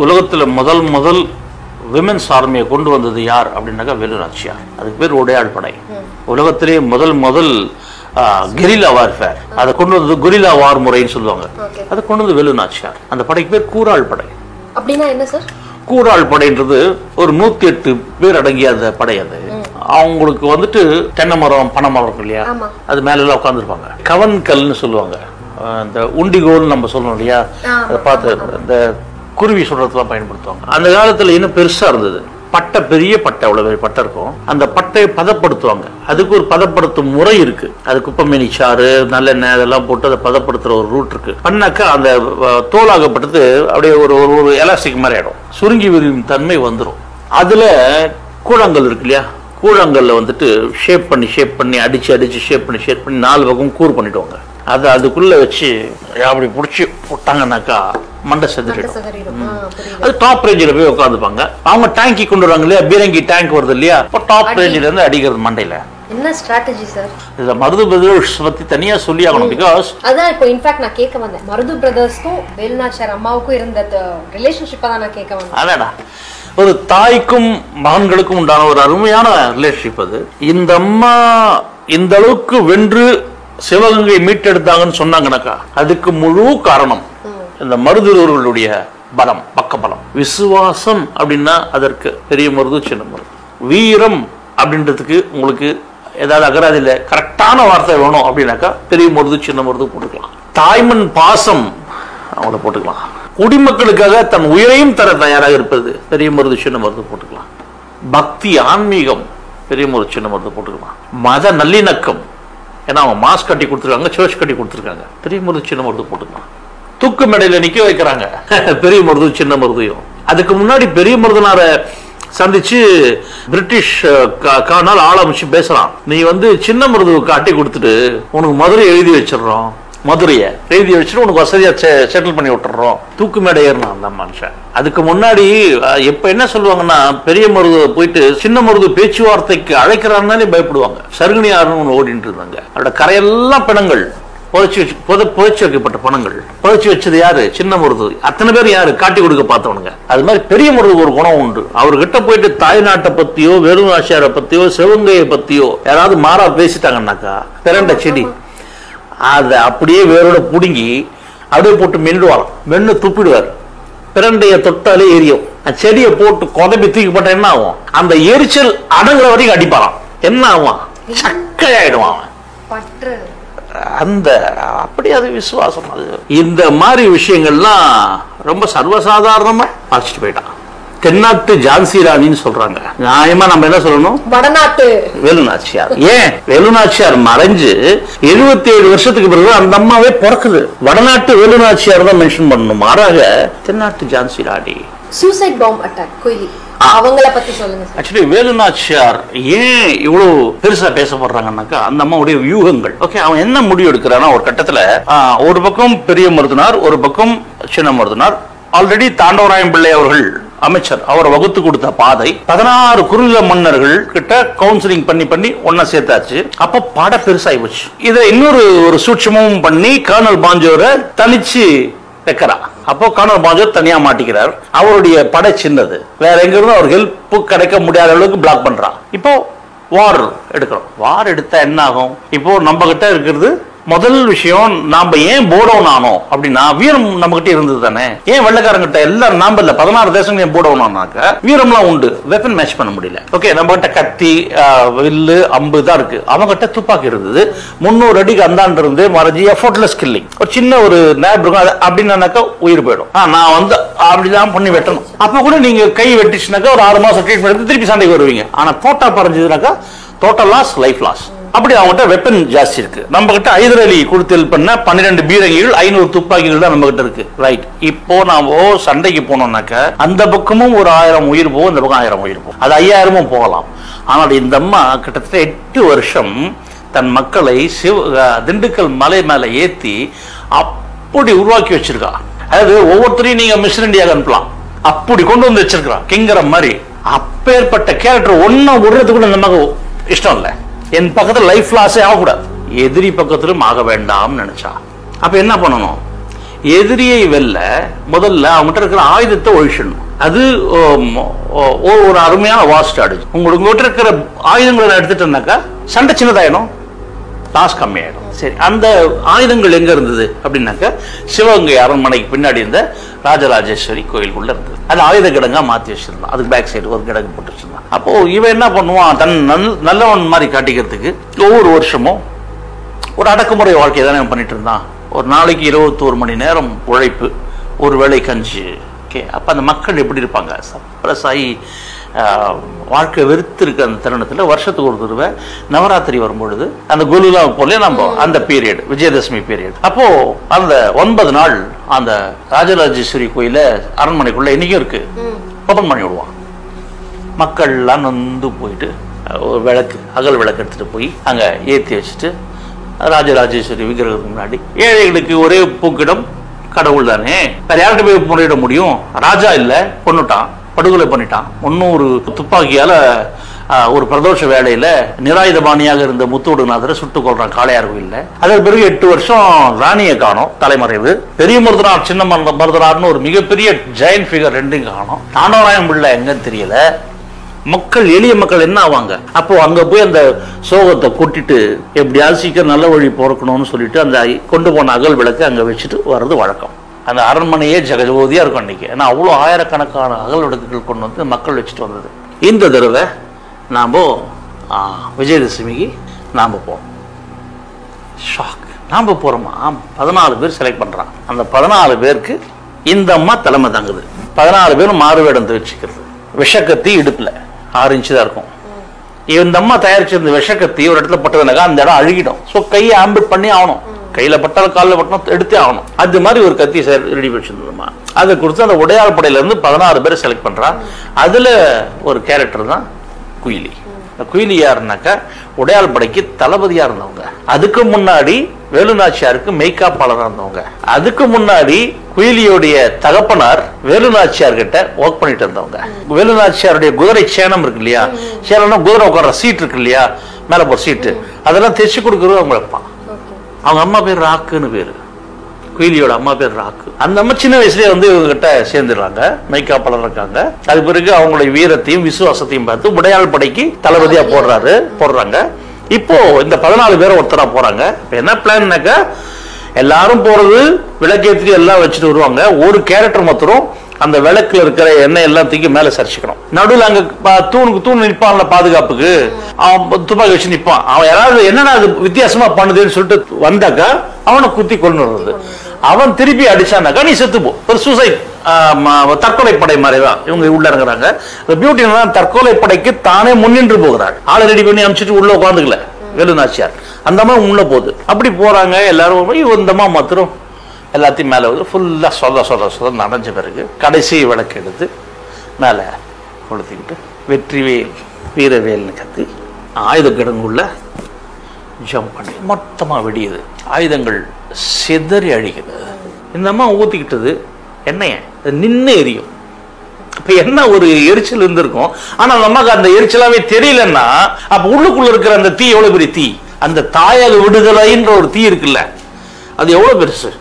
உலகத்துல முதல் முதல் விமென்ஸ் ஆர்மியை கொண்டு வந்தது யார் அப்படின்னாக்கா வேலுநாச்சியார் அதுக்கு பேர் உடையாள் படை உலகத்திலேயே முதல் முதல் கெரிலா வார்ஃபேர் அதை கொண்டு வந்தது கொரில்லா வார் முறைன்னு சொல்லுவாங்க Okay. அதை கொண்டு வந்து வேலுநாச்சியார் அந்த படைக்கு பேர் கூராள் படை அப்படின்னா என்ன சார் கூராள் படைன்றது ஒரு நூத்தி எட்டு பேர் அடங்கிய அந்த படை அது அவங்களுக்கு வந்துட்டு தென்னை மரம் பனை மரம் இருக்கு இல்லையா ஆமா. அது மேல எல்லாம் உட்காந்துருப்பாங்க கவன் கல்னு சொல்லுவாங்க அஹ் இந்த உண்டிகோல்னு நம்ம சொல்றோம் இல்லையா ஆ, அதை பார்த்து இந்த குருவி சுடுறதுலாம் பயன்படுத்துவாங்க அந்த காலத்துல இன்னும் பெருசா இருந்தது பட்டை பெரிய பட்டை அவ்வளவு பெரிய பட்டை இருக்கும் அந்த பட்டையை பதப்படுத்துவாங்க அதுக்கு ஒரு பதப்படுத்தும் முறை இருக்கு அது குப்பமேனி சாறு நல்லெண்ணெய் அதெல்லாம் போட்டு அதை பதப்படுத்துற ஒரு ரூட் இருக்கு பண்ணாக்கா அந்த அஹ், தோலாகப்பட்டது அப்படியே ஒரு ஒரு ஒரு எலாஸ்டிக் மாதிரி ஆயிடும் சுருங்கி விரியும் தன்மை வந்துடும் அதுல கூழாங்கல் இருக்கு இல்லையா கூழாங்கல்ல வந்துட்டு ஷேப் பண்ணி ஷேப் பண்ணி அடிச்சு அடிச்சு ஷேப் பண்ணி ஷேப் பண்ணி நாலு பக்கம் கூர் பண்ணிடுவாங்க அதை அதுக்குள்ள வச்சு அப்படி பிடிச்சி போட்டாங்கன்னாக்கா மண்டை செதுறிடும் சதவீதம் ஆ, புரியுது அது டாப் ரேஞ்சில் போய் உட்காந்துப்பாங்க அவங்க டேங்கி கொண்டு வருவாங்க இல்லையா பீரங்கி டேங்க் வருது இல்லையா இப்போ டாப் ரேஞ்சில இருந்து அடிக்கிறது மண்டையில என்ன ஸ்ட்ராட்டஜி சார் இதை மருது பிரதர்ஸ் பத்தி தனியா சொல்லி ஆகணும் பிகாஸ் அதான் இப்போ இன்ஃபேக்ட் நான் கேட்க வந்தேன் மருது பிரதர்ஸ்க்கும் வேலுநாச்சியார் அம்மாவுக்கும் இருந்த ரிலேஷன்ஷிப்பை தான் நான் கேட்க வந்தேன் அதாடா ஒரு தாய்க்கும் மகன்களுக்கும் உண்டான ஒரு அருமையான ரிலேஷன்ஷிப் அது இந்த அம்மா இந்த அளவுக்கு வென்று சிவகங்கை மீட்டெடுத்தாங்கன்னு சொன்னாங்கனாக்கா அதுக்கு முழு காரணம் இந்த மருதுவர்களுடைய பலம் பக்கபலம் விசுவாசம் அப்படின்னா அதற்கு பெரிய மருது சின்ன மருது வீரம் அப்படின்றதுக்கு உங்களுக்கு ஏதாவது அகராதியில் கரெக்டான வார்த்தை வேணும் அப்படின்னாக்கா பெரிய மருது சின்ன மருது போட்டுக்கலாம் தாய்மண் பாசம் அவங்கள போட்டுக்கலாம் குடிமக்களுக்காக தன் உயிரையும் தர தயாராக இருப்பது பெரிய மருது சின்ன மருது போட்டுக்கலாம் பக்தி ஆன்மீகம் பெரிய மருது சின்ன மருது போட்டுக்கலாம் மத நல்லிணக்கம் ஏன்னா அவங்க மாஸ்க் கட்டி கொடுத்துருக்காங்க சர்ச் கட்டி கொடுத்துருக்காங்க பெரிய மருது சின்ன மருது போட்டுக்கலாம் தூக்கு மேடையில நிக்க வைக்கிறாங்க பெரிய மருது சின்ன மருதையும் அதுக்கு முன்னாடி பெரிய மருதனார சந்திச்சு பிரிட்டிஷ் அஹ், கா- கானால் ஆள் அமைச்சு பேசலாம் நீ வந்து சின்ன மருது காட்டி கொடுத்துட்டு உனக்கு மதுரை எழுதி வச்சிடுறோம் மதுரையை எழுதி வச்சுட்டு உனக்கு வசதியா செட்டில் பண்ணி விட்டுறோம் தூக்கு மேடை ஏறினான் அந்த மனுஷன் அதுக்கு முன்னாடி அஹ், எப்ப என்ன சொல்லுவாங்கன்னா பெரிய மருது போயிட்டு சின்ன மருது பேச்சுவார்த்தைக்கு அழைக்கிறாருந்தானே பயப்படுவாங்க சருகணியாருன்னு ஒன்று ஓடிட்டு இருந்தாங்க அதோட கரையெல்லாம் பிணங்கள் புதைச்சி வச்சு புதை புதைச்சி வைக்கப்பட்ட பணங்கள் புதைச்சி வச்சது யாரு சின்ன மருது அத்தனை பேர் யாரு காட்டி கொடுக்க பார்த்தவனுங்க அது மாதிரி பெரிய மருது ஒரு குணம் உண்டு அவர்கிட்ட போயிட்டு தாய்நாட்டை பத்தியோ வெறும் ஆசியாரை பத்தியோ சிவங்கையை பத்தியோ யாராவது மாறா பேசிட்டாங்கன்னாக்கா பிறண்ட செடி அதை அப்படியே வேரோட புடுங்கி அப்படியே போட்டு மென்னுவாராம் மென்னு துப்பிடுவார் பிரண்டைய தொட்டாலே எரியும் அந்த செடியை போட்டு கொதப்பி தூக்கி போட்டா என்ன ஆகும் அந்த எரிச்சல் அடங்குற வரைக்கும் அடிப்பாராம் என்ன ஆகும் சக்கையாயிடுவான் அவன் பற்று அந்த அப்படி அது விசுவாசம் அது இந்த மாதிரி விஷயங்கள்லாம் ரொம்ப சர்வசாதாரணமா பார்த்துட்டு போயிட்டான் தென்னாட்டு ஜான்சி ராணின்னு சொல்றாங்க நியாயமா நம்ம என்ன சொல்லணும் வடநாட்டு வேலுநாச்சியார் ஏன் வேலுநாச்சியார் மறைஞ்சு 77 ஏழு வருஷத்துக்கு பிறகு அந்த அம்மாவே பிறக்குது வடநாட்டு வேலுநாச்சியார் தான் மென்ஷன் பண்ணணும் மாறாக தென்னாட்டு Jhansi Rani suicide bomb attack கோயிலி அவங்கள பத்தி சொல்லுங்க சார் ஆக்சுவலி வேலுநாச்சியார் ஏன் இவ்வளவு பெருசா பேசப்படுறாங்கன்னாக்கா அந்த அம்மாவுடைய வியூகங்கள் ஓகே அவன் என்ன முடிவு எடுக்கிறான்னா ஒரு கட்டத்துல ஆ, ஒரு பக்கம் பெரிய மருதுனார் ஒரு பக்கம் சின்ன மருதுனார் ஆல்ரெடி தாண்டவராயன் பிள்ளை அவர்கள் அமைச்சர் அவர் வகுத்து கொடுத்த பாதை பதினாறு குறுநில மன்னர்கள் கிட்ட கவுன்சிலிங் பண்ணி பண்ணி ஒன்னா சேர்த்தாச்சு அப்ப பட பெருசாகி போச்சு இதை இன்னொரு ஒரு சூட்சமும் பண்ணி கர்னல் பாஞ்சோரை தனிச்சு வைக்கிறா அப்போ கர்னல் பாஞ்சோர் தனியா மாட்டிக்கிறார் அவருடைய படை சின்னது வேற எங்க இருந்தும் அவர் ஹெல்ப் கிடைக்க முடியாத அளவுக்கு பிளாக் பண்றான் இப்போ வார் எடுக்கிறோம் வார் எடுத்தா என்ன ஆகும் இப்போ நம்ம கிட்ட இருக்கிறது முதல் விஷயம் நாம ஏன் போடவுன் ஆனோம் அப்படின்னா வீரம் நம்ம கிட்ட இருந்தது தானே ஏன் வெள்ளக்காரங்கிட்ட எல்லாரும் நாம இல்ல பதினாறு தேசங்கள் ஏன் போடவுன் ஆனாக்க வீரம்லாம் உண்டு வெப்பன் மேட்ச் பண்ண முடியல ஓகே நம்ம கிட்ட கத்தி ஆஹ், வில்லு அம்பு தான் இருக்கு அவங்க கிட்ட துப்பாக்கி இருந்தது முந்நூறு அடிக்கு அந்தாண்டு இருந்து மறைஞ்சி எஃபோர்ட்லெஸ் கில்லிங் ஒரு சின்ன ஒரு நேப் இருக்கும் அது அப்படின்னாக்கா உயிர் போயிடும் ஆ, நான் வந்து அப்படிதான் பண்ணி வெட்டணும் அப்ப கூட நீங்க கை வெட்டிச்சுனாக்கா ஒரு ஆறு மாசம் ட்ரீட்மெண்ட் எடுத்து திருப்பி சண்டைக்கு வருவீங்க ஆனா தோட்டா பறஞ்சதுனாக்கா டோட்டல் லாஸ் லைஃப் லாஸ் அப்படி அவங்ககிட்ட வெப்பன் ஜாஸ்தி இருக்கு நம்ம கிட்ட ஐதர் அலி கொடுத்து help பண்ண பன்னிரெண்டு பீரங்கிகள் ஐநூறு துப்பாக்கிகள் தான் நம்ம கிட்ட இருக்கு ரைட் இப்போ நாம சண்டைக்கு போனோம்னாக்க அந்த பக்கமும் ஒரு ஆயிரம் உயிர் போகும் இந்த பக்கம் ஆயிரம் உயிர் போகும் அது ஐயாயிரமும் போகலாம் ஆனால் இந்த அம்மா கிட்டத்தட்ட எட்டு வருஷம் தன் மக்களை சிவ அஹ் திண்டுக்கல் மலை மேல ஏத்தி அப்படி உருவாக்கி வச்சிருக்கா அதாவது ஒவ்வொருத்தரையும் நீங்க மிஸ் இந்தியாவுக்கு அனுப்பலாம் அப்படி கொண்டு வந்து வச்சிருக்கிறான் கிங்கரம் மாதிரி அப்பேற்பட்ட கேரக்டர் ஒன்னும் விடுறதுக்கு கூட நமக்கு இஷ்டம் இல்லை என் பக்கத்துல லைஃப் லாஸே ஆகக்கூடாது எதிரி பக்கத்திலும் ஆக வேண்டாம்னு நினைச்சா அப்ப என்ன பண்ணணும் எதிரியை வெல்ல முதல்ல அவங்ககிட்ட இருக்கிற ஆயுதத்தை ஒழிச்சிடணும் அது ஓம், ஓ- ஓ- ஒரு அருமையான வார் ஸ்ட்ராட்டஜி உங்களுக்கு உங்ககிட்ட இருக்கிற ஆயுதங்களை நான் எடுத்துட்டேன்னாக்கா சண்டை சின்னதாயிடும் லாஸ் கம்மியாயிடும் சரி அந்த ஆயுதங்கள் எங்க இருந்தது அப்படின்னாக்கா சிவகங்கை அரண்மனைக்கு பின்னாடி இருந்த ராஜராஜேஸ்வரி கோயிலுக்குள்ள இருந்தது அது ஆயுத கிடங்கா மாத்தி வச்சிருந்தான் அதுக்கு பேக் சைடு ஒரு கிடங்கு போட்டு வச்சிருந்தான் அப்போ இவன் என்ன பண்ணுவான் தன் நல்- நல்லவன் மாதிரி காட்டிக்கிறதுக்கு ஒவ்வொரு வருஷமும் ஒரு அடக்குமுறை வாழ்க்கை தானே அவன் பண்ணிட்டு இருந்தான் ஒரு நாளைக்கு இருபத்தோரு மணி நேரம் உழைப்பு ஒரு வேளை கஞ்சி ஓகே அப்போ அந்த மக்கள் எப்படி இருப்பாங்க சப்ரஸ் ஆகி ஆஹ், வாழ்க்கை வெறுத்து இருக்க அந்த தருணத்தில் வருஷத்துக்கு ஒரு தடவை நவராத்திரி வரும்பொழுது அந்த குலுலா போல நம்ம அந்த பீரியட் விஜயதசமி பீரியட் அப்போ அந்த ஒன்பது நாள் அந்த ராஜராஜேஸ்வரி கோயில அரண்மனைக்குள்ள இன்னைக்கும் இருக்கு ஓப்பன் பண்ணி விடுவான் மக்கள்லாம் நொந்து போயிட்டு அஹ், ஒரு விளக்கு அகல் விளக்கு எடுத்துட்டு போய் அங்க ஏத்தி வச்சுட்டு ராஜராஜேஸ்வரி விக்கிரகத்துக்கு முன்னாடி ஏழைகளுக்கு ஒரே பூக்கிடம் கடவுள் தானே வேற யார்கிட்ட போய் முறையிட முடியும் ராஜா இல்ல கொன்னுட்டான் படுகொலை பண்ணிட்டான் முன்னூறு துப்பாக்கியால அஹ், ஒரு பிரதோஷ வேலையில நிராயுதபாணியாக இருந்த முத்துவடுநாதரை சுட்டு கொள்றான் காளையார் கோயில்ல அதற்கு பிறகு எட்டு வருஷம் ராணியை காணோம் தலைமறைவு பெரிய மருதனார் சின்ன மருத- மருதனார்னு ஒரு மிகப்பெரிய ஜெயின் ஃபிகர் ரெண்டையும் காணோம் தாண்டவராயம் பிள்ளை எங்கன்னு தெரியல மக்கள் எளிய மக்கள் என்ன ஆவாங்க அப்போ அங்க போய் அந்த சோகத்தை கொட்டிட்டு எப்படியாவது சீக்கிரம் நல்ல வழி பிறக்கணும்னு சொல்லிட்டு அந்த கொண்டு போன அகல் விளக்கு அங்க வச்சுட்டு வர்றது வழக்கம் அந்த அரண்மனையே ஜெகஜோதியா இருக்கும் அன்னைக்கு ஏன்னா அவ்வளோ ஆயிரக்கணக்கான அகல் விளக்குகள் கொண்டு வந்து மக்கள் வச்சுட்டு வந்தது இந்த தடவை நாம ஆ, விஜயதசமிக்கு நாம போனோம் ஷாக் நாம போறோமா பதினாலு பேர் செலக்ட் பண்றான் அந்த பதினாலு பேருக்கு இந்த அம்மா தலைமை தாங்குது பதினாலு பேரும் மாறுவேடம் வச்சுக்கிறது விஷக்கத்தி இடுப்புல ஆறு இன்ச்சு தான் இருக்கும் இந்த அம்மா தயாரிச்சிருந்த விஷக்கத்தி ஒரு இடத்துல பட்டதுனாக்கா அந்த இடம் அழுகிடும் ஸோ கையை ஆம்பிட் பண்ணி ஆகணும் கையில பட்டாலும் காலில் பட்டாலும் எடுத்தே ஆகணும் அது மாதிரி ஒரு கத்தி ரெடி வச்சிருந்ததுமா அதை கொடுத்து அந்த உடையாள் படையில இருந்து பதினாறு பேரை செலக்ட் பண்றா அதுல ஒரு கேரக்டர் தான் குயிலி இந்த குயிலி யாருன்னாக்கா உடையாள் படைக்கு தளபதியா இருந்தவங்க அதுக்கு முன்னாடி வேலுநாச்சியாருக்கு மெய்காப்பாளராக இருந்தவங்க அதுக்கு முன்னாடி குயிலியோடைய தகப்பனார் வேலுநாச்சியார் கிட்ட ஒர்க் பண்ணிட்டு இருந்தவங்க வேலுநாச்சியாருடைய குதிரை சேனம் இருக்கு இல்லையா சேனம்னா குதிரை உட்கார்ற சீட் இருக்கு இல்லையா மேல போற சீட்டு அதெல்லாம் தைச்சு கொடுக்கறது அவங்க அப்பா ஓகே அவங்க அம்மா பேர் ராக்குன்னு பேரு குயிலியோட அம்மா பேர் ராக்கு அந்த அம்மா சின்ன வயசுலயே வந்து இவங்ககிட்ட சேர்ந்துடுறாங்க மைக்காப்பாளர் இருக்காங்க அது பிறகு அவங்களுடைய வீரத்தையும் விசுவாசத்தையும் பார்த்து உடையாள் படைக்கு தளபதியா போடுறாரு போடுறாங்க இப்போ இந்த பதினாலு பேரை ஒருத்தரா போறாங்க இப்ப என்ன பிளான்னாக்கா எல்லாரும் போறது விளக்கேற்றி எல்லாம் வச்சுட்டு வருவாங்க ஒரு கேரக்டர் மாத்திரம் அந்த விளக்குல இருக்கிற எண்ணெய் எல்லாம் தூக்கி மேல சரிச்சுக்கணும் நடுவில் அங்க ப- தூணுக்கு தூண் நிற்பான்ல பாதுகாப்புக்கு அவன் ப- துப்பாக்கி வச்சு நிற்பான் அவன் யாராவது என்னடா அது வித்தியாசமா பண்ணுதுன்னு சொல்லிட்டு வந்தாக்கா அவனை குத்தி கொண்டு வர்றது அவன் திருப்பி அடிச்சானாக்கா நீ செத்து போ ஒரு சூசைட் தற்கொலை படை மாதிரி தான் இவங்க உள்ள இறங்குறாங்க இந்த பியூட்டி என்னன்னா தற்கொலை படைக்கு தானே முன்னின்று போகிறாள் ஆளை ரெடி பண்ணி அனுப்பிச்சிட்டு உள்ள உட்காந்துக்கல வேலுநாச்சியார் அந்த அம்மா உள்ள போகுது அப்படி போறாங்க எல்லாரும் போய் இந்த அம்மா மாத்திரம் எல்லாத்தையும் மேலே வந்து ஃபுல்லாக சொத சொத சொத நனைஞ்ச பிறகு கடைசி விளக்கு எடுத்து மேலே கொளுத்திக்கிட்டு வெற்றிவேல் வீரவேல்னு கத்தி ஆயுத கிடங்குள்ள ஜம்ப் பண்ணி மொத்தமாக வெடியுது ஆயுதங்கள் சிதறி அழிக்குது இந்த அம்மா ஊற்றிக்கிட்டது எண்ணெய நின்று எரியும் இப்போ என்ன ஒரு எரிச்சல் இருந்திருக்கும் ஆனால் அந்த அம்மாக்கு அந்த எரிச்சலாவே தெரியலன்னா அப்போ உள்ளுக்குள்ள இருக்கிற அந்த தீ எவ்வளோ பெரிய தீ அந்த தாயக விடுதலைன்ற ஒரு தீ இருக்குல்ல அது எவ்வளோ பெருசு